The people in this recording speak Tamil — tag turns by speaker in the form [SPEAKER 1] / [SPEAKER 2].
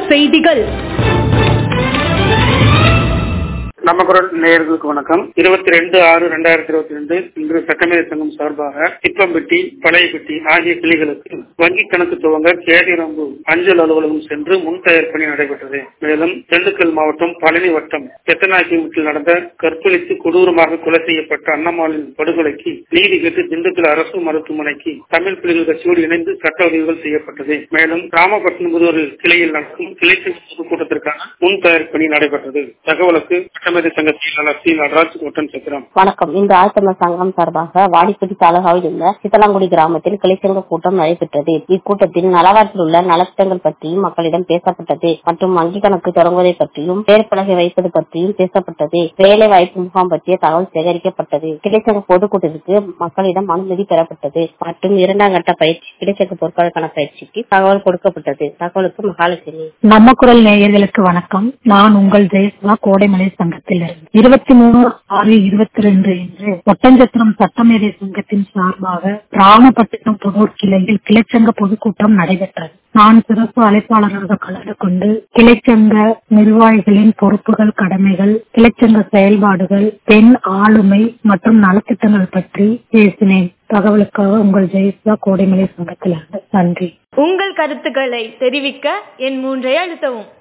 [SPEAKER 1] செய்திகள்
[SPEAKER 2] நம்ம குரல் நேயர்களுக்கு வணக்கம் இருபத்தி ரெண்டு ஆறு ரெண்டாயிரத்தி இருபத்தி ரெண்டு இன்று சட்டமேதை சங்கம் சார்பாக திப்பம்பட்டி பழையப்பட்டி ஆகிய கிளைகளுக்கு வங்கி கணக்கு துவங்க கேடிரம்பு அஞ்சல் அலுவலகம் சென்று முன் தயார் பணி நடைபெற்றது மேலும் திண்டுக்கல் மாவட்டம் பழனி வட்டம் பெத்தநாயக்கி நடந்த கற்பழித்து கொடூரமாக கொலை செய்யப்பட்ட அன்னம்மாளின் படுகொலைக்கு நீதி கேட்டு திண்டுக்கல் அரசு மருத்துவமனைக்கு தமிழ் புலிகள் கட்சியோடு இணைந்து சட்ட உதவிகள் செய்யப்பட்டது மேலும் ராமபட்டினம் புதூரில் கிளையில் நடக்கும் கிளை கூட்டத்திற்கான முன் தயார் பணி நடைபெற்றது தகவலுக்கு சட்டமேதை சங்க செயலாளர் சி நடராஜ் ஒட்டன் சத்திரம்
[SPEAKER 3] வணக்கம் இன்று ஆழ்த்தமிழ் சங்கம் சார்பாக வாடிப்பட்டி தாலுகாவில் உள்ள சித்தலாங்குடி கிராமத்தில் கிளைச்சங்க கூட்டம் நடைபெற்றது இக்கூட்டத்தில் நலவாரத்தில் உள்ள நலத்திட்டங்கள் பற்றியும் மக்களிடம் பேசப்பட்டது மற்றும் வங்கி கணக்கு தொடங்குவதை பற்றியும் பெயர் பலகை வைப்பது பற்றியும் பேசப்பட்டது வேலை வாய்ப்பு முகாம் பற்றிய தகவல் சேகரிக்கப்பட்டது கிளைச்சங்க பொதுக்கூட்டத்திற்கு மக்களிடம் அனுமதி பெறப்பட்டது மற்றும் இரண்டாம் கட்ட பயிற்சி கிளைச்சங்க பொறுப்பாளருக்கான பயிற்சிக்கு தகவல் கொடுக்கப்பட்டது தகவலுக்கு மகாலட்சுமி
[SPEAKER 4] நம்ம குரல் நேயர்களுக்கு வணக்கம் நான் உங்கள் ஜெயசுவா கோடைமலை சங்கத்தில் இருந்து இருபத்தி மூணு ஆறு இருபத்தி ரெண்டு என்று ஒட்டஞ்சத்திரம் சட்டமேதை சங்கத்தின் சார்பாக ராமபட்டினம் புதூர் கிளையில் கிளைச்சங்க பொதுக்கூட்டம் நடைபெற்றது நான் சிறப்பு அழைப்பாளராக கலந்து கொண்டு கிளைச்சங்க நிர்வாகிகளின் பொறுப்புகள் கடமைகள் கிளைச்சங்க செயல்பாடுகள் பெண் ஆளுமை மற்றும் நலத்திட்டங்கள் பற்றி பேசினேன் தகவலுக்காக உங்கள் ஜெயசுவா கோடைமலை சங்கத்தில் இருந்து நன்றி
[SPEAKER 1] உங்கள் கருத்துக்களை தெரிவிக்க என் மூன்றை அழுத்தவும்